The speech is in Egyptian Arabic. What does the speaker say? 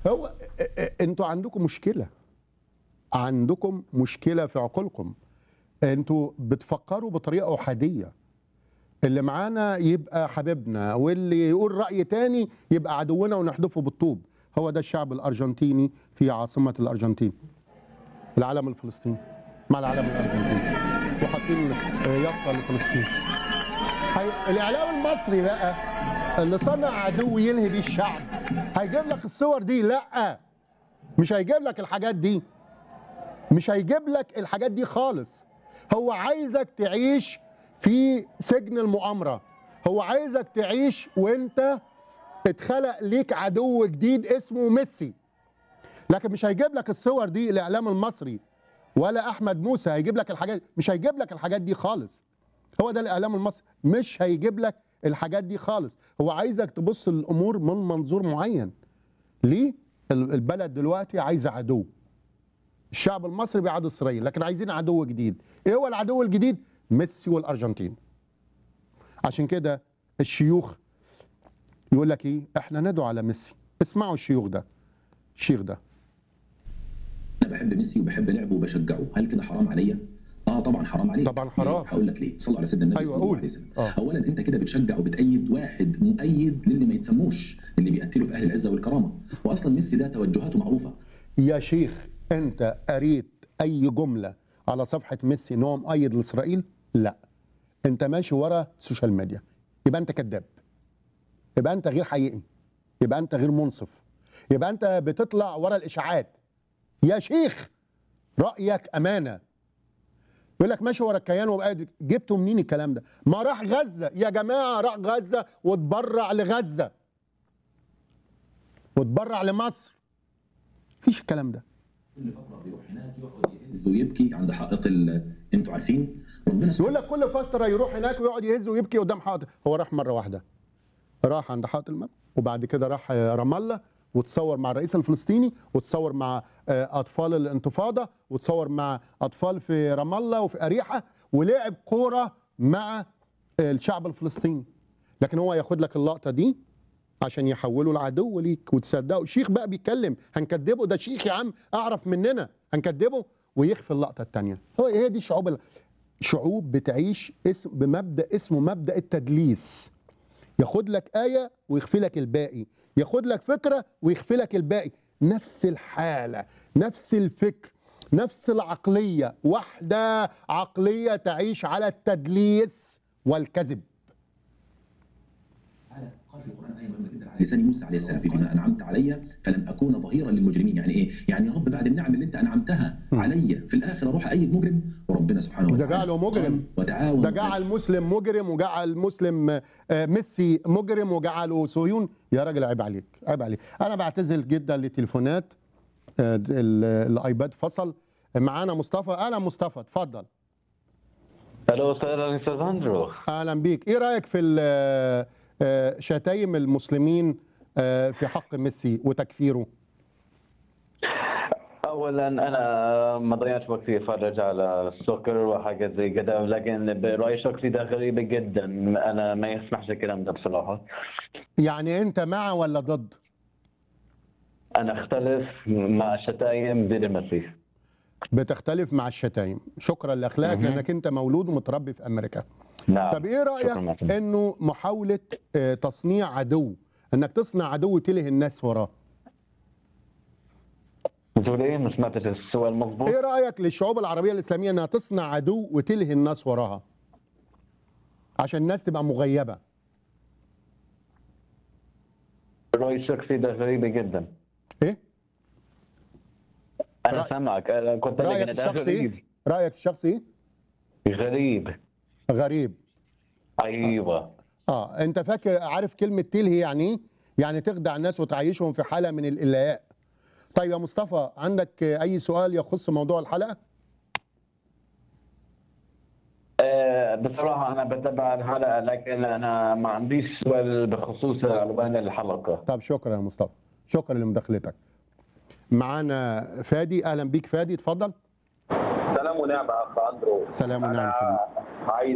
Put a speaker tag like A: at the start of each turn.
A: هو ا- ا- انتوا عندكم مشكله عندكم مشكله في عقولكم انتوا بتفكروا بطريقه احاديه اللي معانا يبقى حبيبنا واللي يقول راي تاني يبقى عدونا ونحدفه بالطوب هو ده الشعب الارجنتيني في عاصمه الارجنتين العلم الفلسطيني مع العلم الارجنتيني وحاطين آه، يافطه لفلسطين هي- الاعلام المصري بقى اللي صنع عدو ينهي بيه الشعب هيجيب لك الصور دي لا مش هيجيب لك الحاجات دي مش هيجيب لك الحاجات دي خالص هو عايزك تعيش في سجن المؤامرة هو عايزك تعيش وانت اتخلق ليك عدو جديد اسمه ميسي لكن مش هيجيب لك الصور دي الاعلام المصري ولا احمد موسى هيجيب لك الحاجات مش هيجيب لك الحاجات دي خالص هو ده الاعلام المصري مش هيجيب لك الحاجات دي خالص هو عايزك تبص للامور من منظور معين ليه ال- البلد دلوقتي عايزه عدو الشعب المصري بيعادي اسرائيل لكن عايزين عدو جديد ايه هو العدو الجديد ميسي والارجنتين عشان كده الشيوخ يقول لك ايه احنا ندعو على ميسي اسمعوا الشيوخ ده الشيخ ده
B: انا بحب ميسي وبحب لعبه وبشجعه هل كده حرام عليا اه طبعا حرام عليك
A: طبعا حرام.
B: ليه؟ هقول لك ليه صلوا على سيدنا النبي
A: أيوة،
B: صلى الله
A: قول.
B: عليه وسلم
A: آه.
B: اولا انت كده بتشجع وبتأيد واحد مؤيد للي ما يتسموش اللي بيقتلوا في اهل العزه والكرامه واصلا ميسي ده توجهاته معروفه
A: يا شيخ انت قريت اي جمله على صفحه ميسي ان هو مؤيد لاسرائيل لا انت ماشي ورا السوشيال ميديا يبقى انت كذاب يبقى انت غير حقيقي يبقى انت غير منصف يبقى انت بتطلع ورا الاشاعات يا شيخ رايك امانه يقول لك ماشي ورا الكيان وبقى جبته منين الكلام ده ما راح غزه يا جماعه راح غزه واتبرع لغزه واتبرع لمصر مفيش الكلام ده
B: كل فتره بيروح هناك يقعد يهز ويبكي عند حائط ال... انتوا عارفين ربنا
A: يقول لك كل فتره يروح هناك ويقعد يهز ويبكي قدام حائط هو راح مره واحده راح عند حائط الماء وبعد كده راح رام الله وتصور مع الرئيس الفلسطيني وتصور مع آه، اطفال الانتفاضه وتصور مع اطفال في رام الله وفي اريحه ولعب كوره مع الشعب الفلسطيني لكن هو ياخد لك اللقطه دي عشان يحولوا العدو ليك وتصدقوا شيخ بقى بيتكلم هنكدبه ده شيخ يا عم اعرف مننا هنكدبه ويخفي اللقطه الثانيه هو هي دي الشعوب ال- شعوب بتعيش اسم بمبدا اسمه مبدا التدليس ياخد لك آية ويخفي لك الباقي ياخد لك فكرة ويخفي لك الباقي نفس الحالة نفس الفكر نفس العقلية واحدة عقلية تعيش على التدليس والكذب
B: قال في القران ايه مهمه جدا على لسان موسى عليه السلام بما انعمت علي فلم اكون ظهيرا للمجرمين يعني ايه؟ يعني يا رب بعد النعم اللي انت انعمتها علي في الاخر اروح ايد مجرم وربنا سبحانه
A: ده
B: وتعالى
A: جعله مجرم.
B: قال وتعاون
A: ده جعل مسلم مجرم وجعل مسلم آه، ميسي مجرم وجعله صهيون يا راجل عيب عليك عيب عليك انا بعتذر جدا للتليفونات آه، ال- الايباد فصل معانا مصطفى اهلا مصطفى اتفضل
C: الو استاذ استاذ اندرو
A: اهلا بيك ايه رايك في ال- آه، شتايم المسلمين آه، في حق ميسي وتكفيره
C: اولا انا ما ضيعت وقتي اتفرج على السكر وحاجات زي كده لكن برايي الشخصي ده غريب جدا انا ما يسمحش الكلام ده بصراحه
A: يعني انت مع ولا ضد
C: انا اختلف مع الشتايم ضد المسيح
A: بتختلف مع الشتايم شكرا لاخلاقك
C: مهم.
A: لانك انت مولود ومتربي في امريكا
C: نعم
A: طب ايه رايك
C: شكراً معكم.
A: انه محاوله آه، تصنيع عدو انك تصنع عدو تله الناس وراه
C: بتقول ايه ما سمعتش السؤال مضبوط
A: ايه رايك للشعوب العربيه الاسلاميه انها تصنع عدو وتلهي الناس وراها عشان الناس تبقى مغيبه
C: برايي الشخصي ده غريب جدا
A: ايه
C: انا
A: رأي-
C: سامعك انا كنت لك
A: رايك
C: ان ده
A: الشخصي
C: غريب
A: ايه رايك الشخصي ايه
C: غريب
A: غريب
C: ايوه
A: اه انت فاكر عارف كلمه تلهي يعني ايه يعني تخدع الناس وتعيشهم في حاله من الالهاء طيب يا مصطفى عندك آه، اي سؤال يخص موضوع الحلقه
C: آه، بصراحة أنا بتابع الحلقة لكن أنا ما عنديش سؤال بخصوص عنوان الحلقة
A: طب شكرا يا مصطفى شكرا لمداخلتك معانا فادي اهلا بيك فادي اتفضل
D: سلام ونعمة أخ أندرو
A: سلام ونعم
D: أنا
A: حبيبي.
D: عايز